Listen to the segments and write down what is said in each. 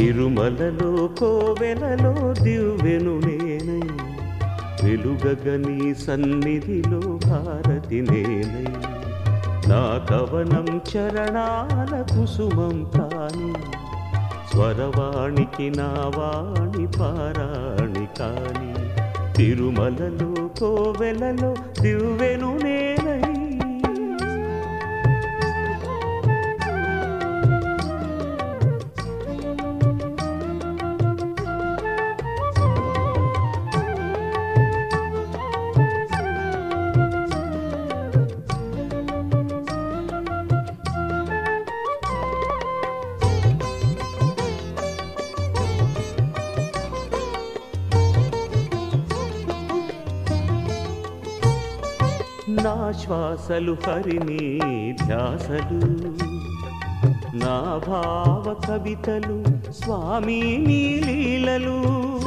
తిరుమలలో కోవెలలో దివ్వెను నేనై వెలుగగని సన్నిధిలో భారతి నేనై నా కవనం చరణాల కుసుమం కాని స్వరవాణికి నా వాణి పారాణి కాని తిరుమలలో కోవెలలో దివ్వెను నేనై నా శ్వాసలు హరిని ధ్యాసలు నా భావ కవితలు స్వామి నీ లీలలు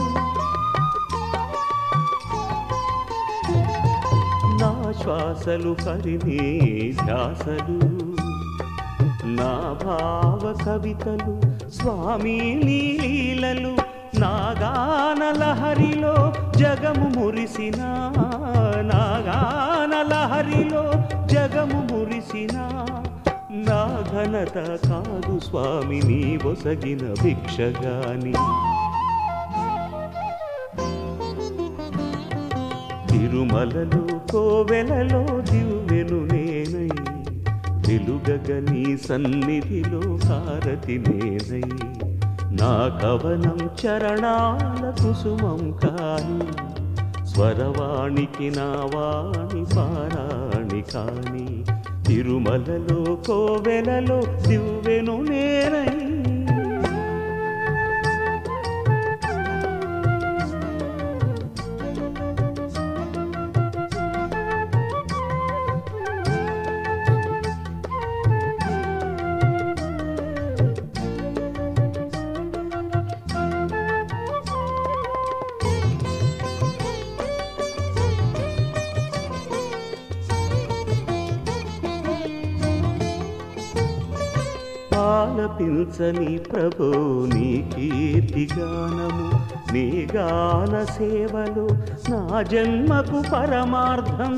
నా శ్వాసలు హరిని ధ్యాసలు నా భావ కవితలు స్వామి నీ లీలలు నా గాన లహరిలో జగము మురిసిన నా గాన లహరిలో జగము మురిసిన నా ఘనత కాదు స్వామి నీ ఒసగిన భిక్షగాని తిరుమలలో కోవెలలో దివ్వెను నేనై వెలుగగని సన్నిధిలో హారతి నేనై నా కవనం చరణాల కుసుమం కాని స్వరవాణికి నా వాణి పారాణి కాని తిరుమలలో కోవెలలో దివ్వెను నేనై ఆలపించని ప్రభో నీ కీర్తిగానము నీ గాన సేవలు నా జన్మకు పరమార్థం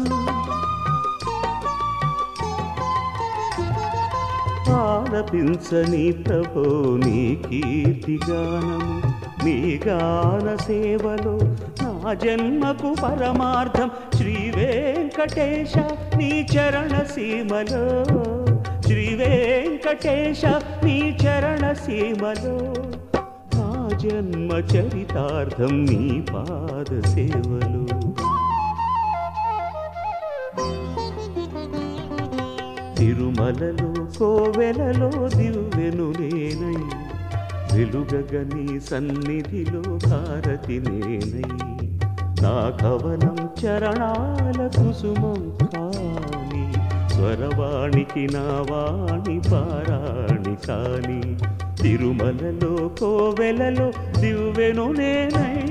ఆలపించని ప్రభో నీ కీర్తిగానము నీ గాన సేవలు నా జన్మకు పరమార్థం శ్రీ వెంకటేశ నీ చరణ సీమలో శ్రీ వెంకటేశ నీ చరణ సీమలో నా జన్మ చరితార్థం నీ పాద సేవలు తిరుమలలో కోవెలలో దివ్వెను నేనై వెలుగగని సన్నిధిలో భారతి నేనై నా కవనం చరణాల కుసుమం కాని స్వరవాణికి నా వాణి పారాణి కాని తిరుమలలో కోవెలలో దివ్వెను నేనై